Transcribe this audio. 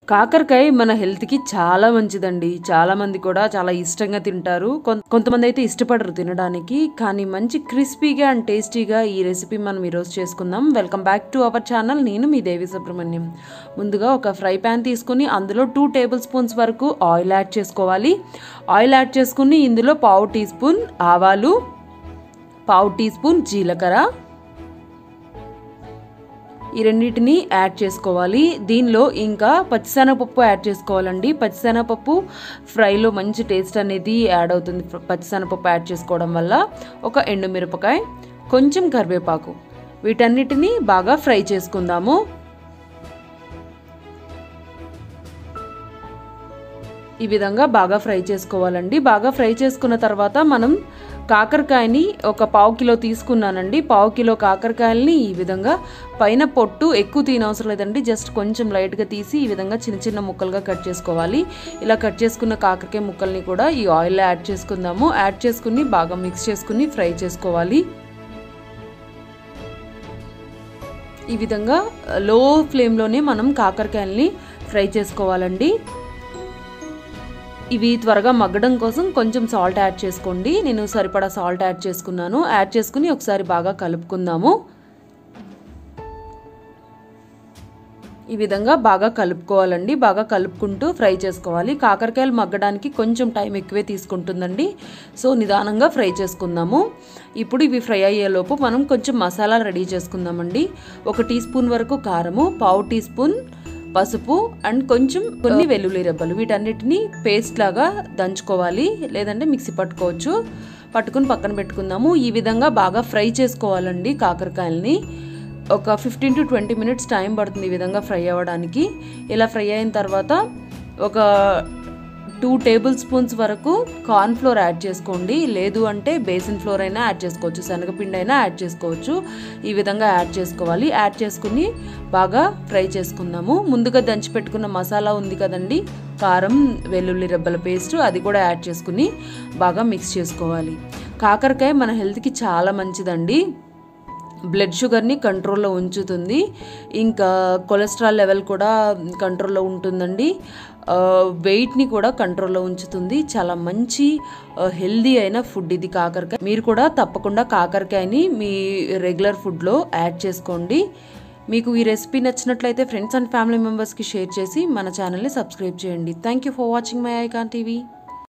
కాకరకాయ మన హెల్త్కి చాలా మంచిదండి చాలా మంది కూడా చాలా ఇష్టంగా తింటారు కొం- కొంతమంది అయితే ఇష్టపడరు తినడానికి కానీ మంచి క్రిస్పీగా అండ్ టేస్టీగా ఈ రెసిపీ మనం ఈరోజు చేసుకుందాం welcome back to our channel నేను మీ దేవి సుబ్రహ్మణ్యం ముందుగా ఒక ఫ్రై ప్యాన్ తీసుకుని అందులో టూ టేబుల్ స్పూన్స్ వరకు ఆయిల్ యాడ్ చేసుకోవాలి ఆయిల్ యాడ్ చేసుకుని ఇందులో పావు టీ స్పూన్ ఆవాలు పావు టీ స్పూన్ జీలకర్ర ఈ రెండింటిని యాడ్ చేసుకోవాలి దీనిలో ఇంకా పచ్చిశనగపప్పు యాడ్ చేసుకోవాలండి పచ్చిశనగపప్పు ఫ్రైలో మంచి టేస్ట్ అనేది యాడ్ అవుతుంది పచ్చిశనగపప్పు యాడ్ చేసుకోవడం వల్ల ఒక ఎండుమిరపకాయ కొంచెం కరివేపాకు వీటన్నిటిని బాగా ఫ్రై చేసుకుందాము ఈ విధంగా బాగా ఫ్రై చేసుకోవాలండి బాగా ఫ్రై చేసుకున్న తర్వాత మనం కాకరకాయని ఒక పావు కిలో తీసుకున్నానండి పావు కిలో కాకరకాయలని ఈ విధంగా పైన పొట్టు ఎక్కువ తీనవసరం లేదండి జస్ట్ కొంచెం లైట్గా తీసి ఈ విధంగా చిన్న చిన్న ముక్కలుగా కట్ చేసుకోవాలి ఇలా కట్ చేసుకున్న కాకరకాయ ముక్కల్ని కూడా ఈ ఆయిల్లో యాడ్ చేసుకుందాము యాడ్ చేసుకుని బాగా మిక్స్ చేసుకుని ఫ్రై చేసుకోవాలి ఈ విధంగా లో ఫ్లేమ్లోనే మనం కాకరకాయల్ని ఫ్రై చేసుకోవాలండి ఇవి త్వరగా మగ్గడం కోసం కొంచెం సాల్ట్ యాడ్ చేసుకోండి నేను సరిపడా సాల్ట్ యాడ్ చేసుకున్నాను యాడ్ చేసుకుని ఒకసారి బాగా కలుపుకుందాము ఈ విధంగా బాగా కలుపుకోవాలండి బాగా కలుపుకుంటూ ఫ్రై చేసుకోవాలి కాకరకాయలు మగ్గడానికి కొంచెం టైం ఎక్కువే తీసుకుంటుందండి సో నిదానంగా ఫ్రై చేసుకుందాము ఇప్పుడు ఇవి ఫ్రై అయ్యేలోపు మనం కొంచెం మసాలా రెడీ చేసుకుందామండి ఒక టీ స్పూన్ వరకు కారము పావు టీ స్పూన్ పసుపు అండ్ కొంచెం కొన్ని వెల్లుల్లి రెబ్బలు వీటన్నిటిని పేస్ట్ లాగా దంచుకోవాలి లేదంటే మిక్సీ పట్టుకోవచ్చు పట్టుకుని పక్కన పెట్టుకుందాము ఈ విధంగా బాగా ఫ్రై చేసుకోవాలండి కాకరకాయలని ఒక fifteen to twenty minutes time పడుతుంది ఈ విధంగా ఫ్రై అవ్వడానికి ఇలా ఫ్రై అయిన తర్వాత ఒక టూ టేబుల్ స్పూన్స్ వరకు కార్న్ ఫ్లోర్ యాడ్ చేసుకోండి లేదు అంటే బేసిన్ ఫ్లోర్ అయినా యాడ్ చేసుకోవచ్చు శనగపిండి అయినా యాడ్ చేసుకోవచ్చు ఈ విధంగా యాడ్ చేసుకోవాలి యాడ్ చేసుకుని బాగా ఫ్రై చేసుకుందాము ముందుగా దంచి పెట్టుకున్న మసాలా ఉంది కదండి కారం వెల్లుల్లి రెబ్బల పేస్ట్ అది కూడా యాడ్ చేసుకుని బాగా మిక్స్ చేసుకోవాలి కాకరకాయ మన హెల్త్కి చాలా మంచిదండి బ్లడ్ షుగర్ని కంట్రోల్లో ఉంచుతుంది ఇంకా కొలెస్ట్రాల్ లెవెల్ కూడా కంట్రోల్లో ఉంటుందండి వెయిట్ని కూడా కంట్రోల్లో ఉంచుతుంది చాలా మంచి హెల్దీ అయిన ఫుడ్ ఇది కాకరకాయ మీరు కూడా తప్పకుండా కాకరకాయని మీ రెగ్యులర్ ఫుడ్లో యాడ్ చేసుకోండి మీకు ఈ రెసిపీ నచ్చినట్లయితే ఫ్రెండ్స్ అండ్ ఫ్యామిలీ మెంబర్స్కి షేర్ చేసి మన ఛానల్ని సబ్స్క్రైబ్ చేయండి thank you for watching my icon TV